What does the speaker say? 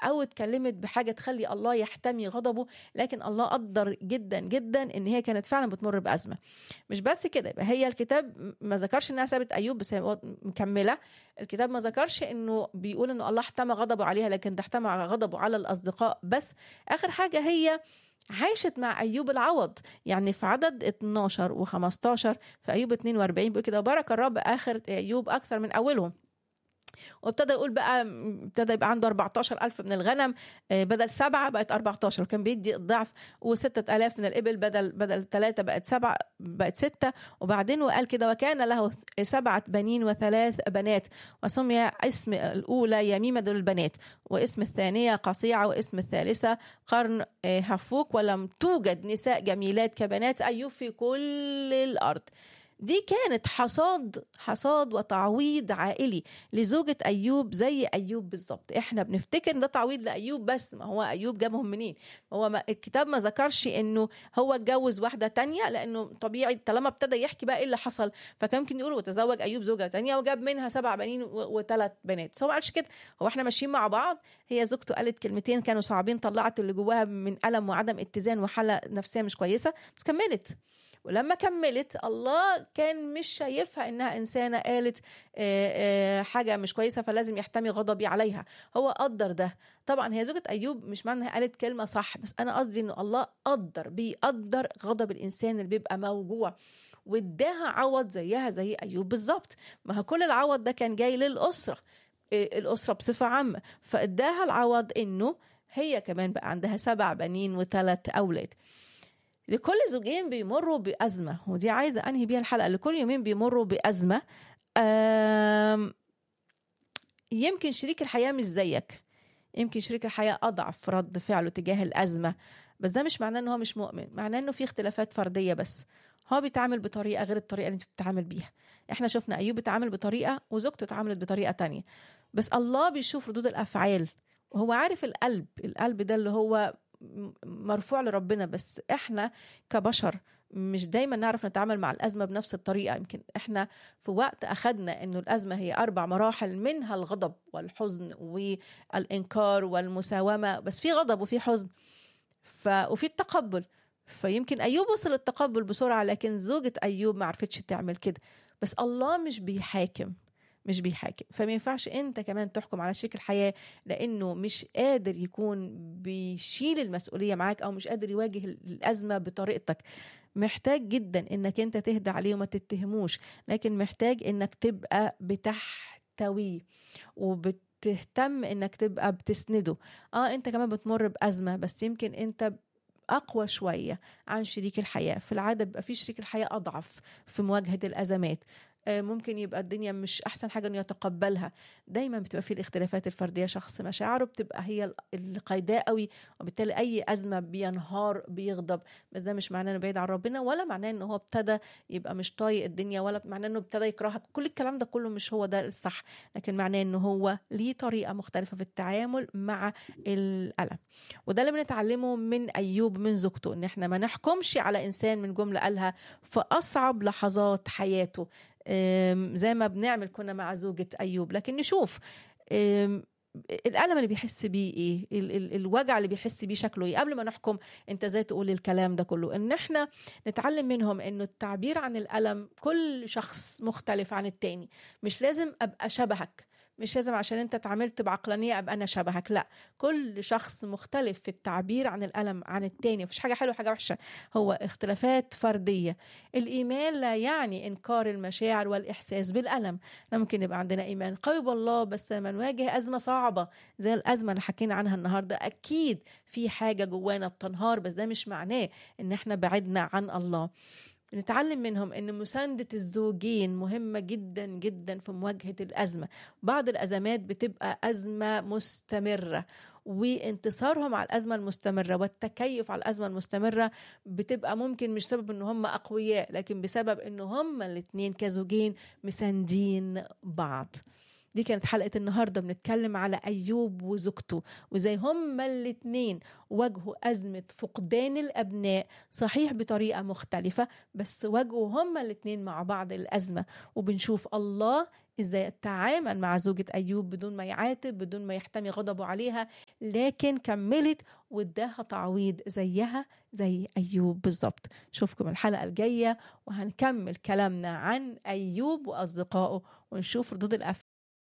او اتكلمت بحاجه تخلي الله يحتمي غضبه لكن الله قدر جدا جدا ان هي كانت فعلا بتمر بازمه مش بس كده يبقى هي الكتاب ما ذكرش انها سابت ايوب بس هي مكمله الكتاب ما ذكرش انه بيقول انه الله احتمى غضبه عليها لكن ده احتمى غضبه على الاصدقاء بس اخر حاجه هي عاشت مع ايوب العوض يعني في عدد 12 و15 في ايوب 42 بيقول كده بارك الرب اخر ايوب اكثر من اولهم وابتدى يقول بقى ابتدى يبقى عنده 14 ألف من الغنم بدل سبعة بقت 14 وكان بيدي الضعف وستة ألاف من الإبل بدل بدل ثلاثة بقت سبعة بقت ستة وبعدين وقال كده وكان له سبعة بنين وثلاث بنات وسمي اسم الأولى يميمة دول البنات واسم الثانية قصيعة واسم الثالثة قرن هفوك ولم توجد نساء جميلات كبنات أيوب في كل الأرض دي كانت حصاد حصاد وتعويض عائلي لزوجة أيوب زي أيوب بالظبط احنا بنفتكر ان ده تعويض لأيوب بس ما هو أيوب جابهم منين هو ما الكتاب ما ذكرش انه هو اتجوز واحدة تانية لأنه طبيعي طالما ابتدى يحكي بقى ايه اللي حصل فكان ممكن يقول وتزوج أيوب زوجة تانية وجاب منها سبع بنين وثلاث بنات بس هو ما قالش كده هو احنا ماشيين مع بعض هي زوجته قالت كلمتين كانوا صعبين طلعت اللي جواها من ألم وعدم اتزان وحالة نفسية مش كويسة بس كملت ولما كملت الله كان مش شايفها انها انسانه قالت حاجه مش كويسه فلازم يحتمي غضبي عليها هو قدر ده طبعا هي زوجة ايوب مش معنى انها قالت كلمه صح بس انا قصدي انه الله قدر بيقدر غضب الانسان اللي بيبقى موجوع واداها عوض زيها زي ايوب بالظبط ما هو كل العوض ده كان جاي للاسره الاسره بصفه عامه فاداها العوض انه هي كمان بقى عندها سبع بنين وثلاث اولاد لكل زوجين بيمروا بأزمة ودي عايزة أنهي بيها الحلقة لكل يومين بيمروا بأزمة يمكن شريك الحياة مش زيك يمكن شريك الحياة أضعف في رد فعله تجاه الأزمة بس ده مش معناه إن هو مش مؤمن معناه إنه في اختلافات فردية بس هو بيتعامل بطريقة غير الطريقة اللي أنت بتتعامل بيها إحنا شفنا أيوب بيتعامل بطريقة وزوجته اتعاملت بطريقة تانية بس الله بيشوف ردود الأفعال وهو عارف القلب القلب ده اللي هو مرفوع لربنا بس احنا كبشر مش دايما نعرف نتعامل مع الأزمة بنفس الطريقة يمكن احنا في وقت أخدنا أنه الأزمة هي أربع مراحل منها الغضب والحزن والإنكار والمساومة بس في غضب وفي حزن ف... وفي التقبل فيمكن أيوب وصل التقبل بسرعة لكن زوجة أيوب ما عرفتش تعمل كده بس الله مش بيحاكم مش بيحاكم فما ينفعش انت كمان تحكم على شريك الحياه لانه مش قادر يكون بيشيل المسؤوليه معاك او مش قادر يواجه الازمه بطريقتك محتاج جدا انك انت تهدى عليه وما تتهموش لكن محتاج انك تبقى بتحتويه وبت تهتم انك تبقى بتسنده اه انت كمان بتمر بازمه بس يمكن انت اقوى شويه عن شريك الحياه في العاده بيبقى في شريك الحياه اضعف في مواجهه الازمات ممكن يبقى الدنيا مش احسن حاجه انه يتقبلها دايما بتبقى في الاختلافات الفرديه شخص مشاعره بتبقى هي اللي قايداه قوي وبالتالي اي ازمه بينهار بيغضب بس ده مش معناه انه بعيد عن ربنا ولا معناه انه هو ابتدى يبقى مش طايق الدنيا ولا معناه انه ابتدى يكرهك كل الكلام ده كله مش هو ده الصح لكن معناه انه هو ليه طريقه مختلفه في التعامل مع الالم وده اللي بنتعلمه من ايوب من زوجته ان احنا ما نحكمش على انسان من جمله قالها في اصعب لحظات حياته زي ما بنعمل كنا مع زوجة أيوب لكن نشوف الألم اللي بيحس بيه إيه الوجع اللي بيحس بيه شكله إيه قبل ما نحكم أنت زي تقول الكلام ده كله إن إحنا نتعلم منهم إنه التعبير عن الألم كل شخص مختلف عن التاني مش لازم أبقى شبهك مش لازم عشان انت اتعاملت بعقلانيه ابقى انا شبهك لا كل شخص مختلف في التعبير عن الالم عن التاني مفيش حاجه حلوه حاجه وحشه هو اختلافات فرديه الايمان لا يعني انكار المشاعر والاحساس بالالم احنا ممكن يبقى عندنا ايمان قوي بالله بس لما نواجه ازمه صعبه زي الازمه اللي حكينا عنها النهارده اكيد في حاجه جوانا بتنهار بس ده مش معناه ان احنا بعدنا عن الله نتعلم منهم ان مساندة الزوجين مهمة جدا جدا في مواجهة الأزمة بعض الأزمات بتبقى أزمة مستمرة وانتصارهم على الأزمة المستمرة والتكيف على الأزمة المستمرة بتبقى ممكن مش سبب ان هم أقوياء لكن بسبب ان هم الاتنين كزوجين مساندين بعض دي كانت حلقة النهاردة بنتكلم على أيوب وزوجته وزي هما الاتنين واجهوا أزمة فقدان الأبناء صحيح بطريقة مختلفة بس واجهوا هما الاتنين مع بعض الأزمة وبنشوف الله ازاي تعامل مع زوجة أيوب بدون ما يعاتب بدون ما يحتمي غضبه عليها لكن كملت واداها تعويض زيها زي أيوب بالظبط شوفكم الحلقة الجاية وهنكمل كلامنا عن أيوب وأصدقائه ونشوف ردود الأفعال